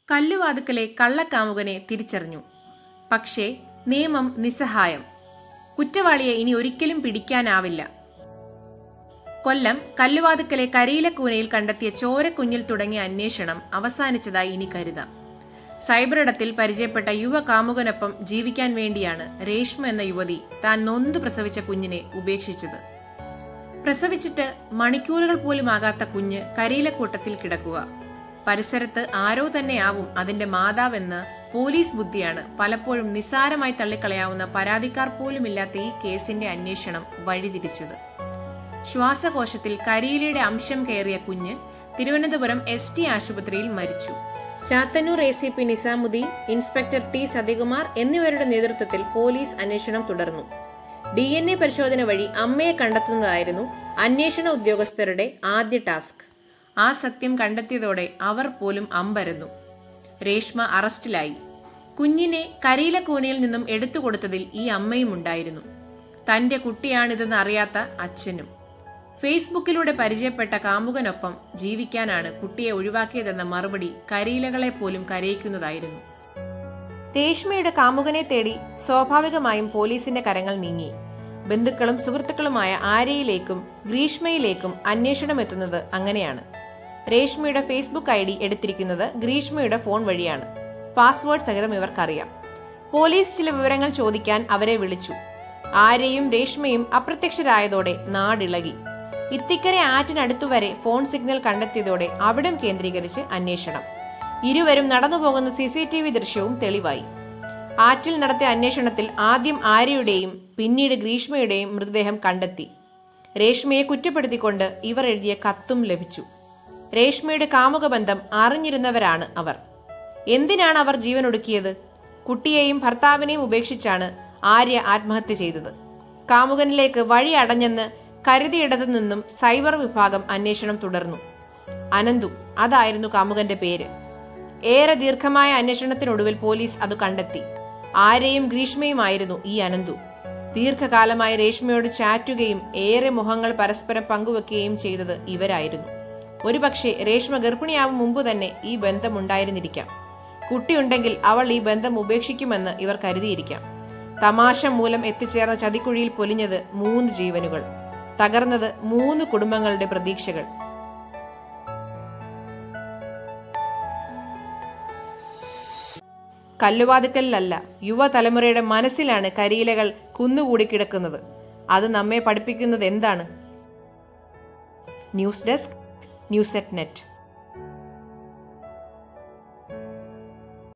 കല്ലുവാതുക്കലെ കള്ളക്കാമുകനെ തിരിച്ചറിഞ്ഞു പക്ഷേ നിയമം നിസ്സഹായം കുറ്റവാളിയെ ഇനി ഒരിക്കലും പിടിക്കാനാവില്ല കൊല്ലം കല്ലുവാതുക്കലെ കരിയിലക്കൂനയിൽ കണ്ടെത്തിയ ചോരക്കുഞ്ഞിൽ തുടങ്ങിയ അന്വേഷണം അവസാനിച്ചതായി ഇനി കരുതാം സൈബറിടത്തിൽ പരിചയപ്പെട്ട യുവ കാമുകനൊപ്പം ജീവിക്കാൻ വേണ്ടിയാണ് രേഷ്മ എന്ന യുവതി താൻ നൊന്തു പ്രസവിച്ച കുഞ്ഞിനെ ഉപേക്ഷിച്ചത് പ്രസവിച്ചിട്ട് മണിക്കൂറുകൾ പോലും ആകാത്ത കുഞ്ഞ് കരിയിലക്കൂട്ടത്തിൽ കിടക്കുക പരിസരത്ത് ആരോ തന്നെയാവും അതിന്റെ മാതാവെന്ന് പോലീസ് ബുദ്ധിയാണ് പലപ്പോഴും നിസ്സാരമായി തള്ളിക്കളയാവുന്ന പരാതിക്കാർ പോലുമില്ലാത്ത ഈ കേസിന്റെ അന്വേഷണം വഴിതിരിച്ചത് ശ്വാസകോശത്തിൽ കരിയിലയുടെ അംശം കയറിയ കുഞ്ഞ് തിരുവനന്തപുരം എസ് ടി ആശുപത്രിയിൽ മരിച്ചു Chathannoor A C P Nizamuddin inspector T Sathikumar എന്നിവരുടെ നേതൃത്വത്തിൽ പോലീസ് അന്വേഷണം തുടർന്നു ഡി എൻ എ പരിശോധന വഴി അമ്മയെ കണ്ടെത്തുന്നതായിരുന്നു അന്വേഷണ ഉദ്യോഗസ്ഥരുടെ ആദ്യ ടാസ്ക് ആ സത്യം കണ്ടെത്തിയതോടെ അവർ പോലും അമ്പരന്നു രേഷ്മ അറസ്റ്റിലായി കുഞ്ഞിനെ കരിയിലക്കൂനയിൽ നിന്നും എടുത്തു കൊടുത്തതിൽ ഈ അമ്മയും ഉണ്ടായിരുന്നു തന്റെ കുട്ടിയാണിതെന്ന് അറിയാത്ത അച്ഛനും ഫേസ്ബുക്കിലൂടെ പരിചയപ്പെട്ട കാമുകനൊപ്പം ജീവിക്കാനാണ് കുട്ടിയെ ഒഴിവാക്കിയതെന്ന മറുപടി കരിയിലകളെ പോലും കരയിക്കുന്നതായിരുന്നു രേഷ്മയുടെ കാമുകനെ തേടി സ്വാഭാവികമായും പോലീസിന്റെ കരങ്ങൾ നീങ്ങി ബന്ധുക്കളും സുഹൃത്തുക്കളുമായ ആര്യയിലേക്കും ഗ്രീഷ്മയിലേക്കും അന്വേഷണം എത്തുന്നത് അങ്ങനെയാണ് രേഷ്മയുടെ ഫേസ്ബുക്ക് ഐ ഡി എടുത്തിരിക്കുന്നത് ഗ്രീഷ്മയുടെ ഫോൺ വഴിയാണ് പാസ്വേഡ് സഹിതം ഇവർക്കറിയാം പോലീസ് ചില വിവരങ്ങൾ ചോദിക്കാൻ അവരെ വിളിച്ചു ആര്യയും രേഷ്മയും അപ്രത്യക്ഷരായതോടെ നാടിളകി ഇത്തിക്കരെ ആറ്റിനടുത്തുവരെ ഫോൺ സിഗ്നൽ കണ്ടെത്തിയതോടെ അവിടം കേന്ദ്രീകരിച്ച് അന്വേഷണം ഇരുവരും നടന്നു പോകുന്ന സി സി ടി വി ദൃശ്യവും തെളിവായി ആറ്റിൽ നടത്തിയ അന്വേഷണത്തിൽ ആദ്യം ആര്യയുടെയും പിന്നീട് ഗ്രീഷ്മയുടെയും മൃതദേഹം കണ്ടെത്തി രേഷ്മയെ കുറ്റപ്പെടുത്തിക്കൊണ്ട് ഇവർ എഴുതിയ കത്തും ലഭിച്ചു രേഷ്മയുടെ കാമുക ബന്ധം അറിഞ്ഞിരുന്നവരാണ് അവർ എന്തിനാണ് അവർ ജീവനൊടുക്കിയത് കുട്ടിയെയും ഭർത്താവിനെയും ഉപേക്ഷിച്ചാണ് ആര്യ ആത്മഹത്യ ചെയ്തത് കാമുകനിലേക്ക് വഴി അടഞ്ഞെന്ന് കരുതിയിടത്തു നിന്നും സൈബർ വിഭാഗം അന്വേഷണം തുടർന്നു അനന്തു അതായിരുന്നു കാമുകന്റെ പേര് ഏറെ ദീർഘമായ അന്വേഷണത്തിനൊടുവിൽ പോലീസ് അത് കണ്ടെത്തി ആരെയും ഗ്രീഷ്മയുമായിരുന്നു ഈ അനന്തു ദീർഘകാലമായി രേഷ്മയോട് ചാറ്റുകയും ഏറെ മുഖങ്ങൾ പരസ്പരം പങ്കുവെക്കുകയും ചെയ്തത് ഇവരായിരുന്നു ഒരുപക്ഷെ രേഷ്മ ഗർഭിണിയാവും മുമ്പ് തന്നെ ഈ ബന്ധമുണ്ടായിരുന്നിരിക്കാം കുട്ടിയുണ്ടെങ്കിൽ അവൾ ഈ ബന്ധം ഉപേക്ഷിക്കുമെന്ന് ഇവർ കരുതിയിരിക്കാം തമാശ മൂലം എത്തിച്ചേർന്ന ചതിക്കുഴിയിൽ പൊലിഞ്ഞത് മൂന്ന് ജീവനുകൾ തകർന്നത് മൂന്ന് കുടുംബങ്ങളുടെ പ്രതീക്ഷകൾ കല്ലുവാതിക്കലിലല്ല യുവതലമുറയുടെ മനസ്സിലാണ് കരിയിലകൾ കുന്നുകൂടി കിടക്കുന്നത് അത് നമ്മെ പഠിപ്പിക്കുന്നത് എന്താണ് news desk news at net